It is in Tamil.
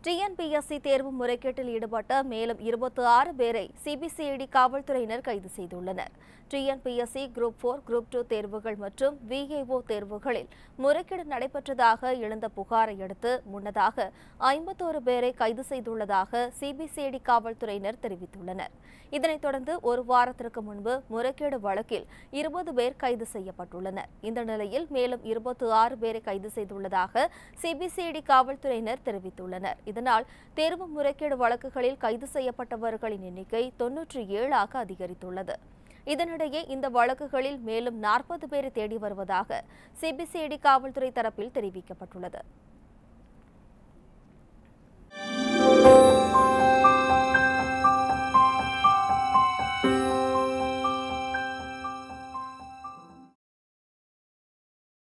டிஎன்பிஎஸ்சி தேர்வு முறைகேட்டில் ஈடுபட்ட மேலும் இருபத்தி ஆறு பேரை சிபிசிஐடி காவல்துறையினர் கைது செய்துள்ளனர் TNPSC group four group two தேர்வுகள் மற்றும் விஏஓ தேர்வுகளில் முறைகேடு நடைபெற்றதாக எழுந்த புகாரை அடுத்து முன்னதாக ஐம்பத்தோரு பேரை கைது செய்துள்ளதாக சிபிசிஐடி காவல்துறையினர் தெரிவித்துள்ளனர் இதனைத் தொடர்ந்து ஒரு வாரத்திற்கு முன்பு முறைகேடு வழக்கில் இருபது பேர் கைது செய்யப்பட்டுள்ளனர் இந்த நிலையில் மேலும் இருபத்தி ஆறு பேரை கைது செய்துள்ளதாக சிபிசிஐடி காவல்துறையினர் தெரிவித்துள்ளனர் இதனால் தேர்வு முறைகேடு வழக்குகளில் கைது செய்யப்பட்டவர்களின் எண்ணிக்கை தொன்னூற்றி ஏழாக அதிகரித்துள்ளது இதனிடையே இந்த வழக்குகளில் மேலும் நாற்பது பேரை தேடி வருவதாக சிபிசிஐடி காவல்துறை தரப்பில் தெரிவிக்கப்பட்டுள்ளது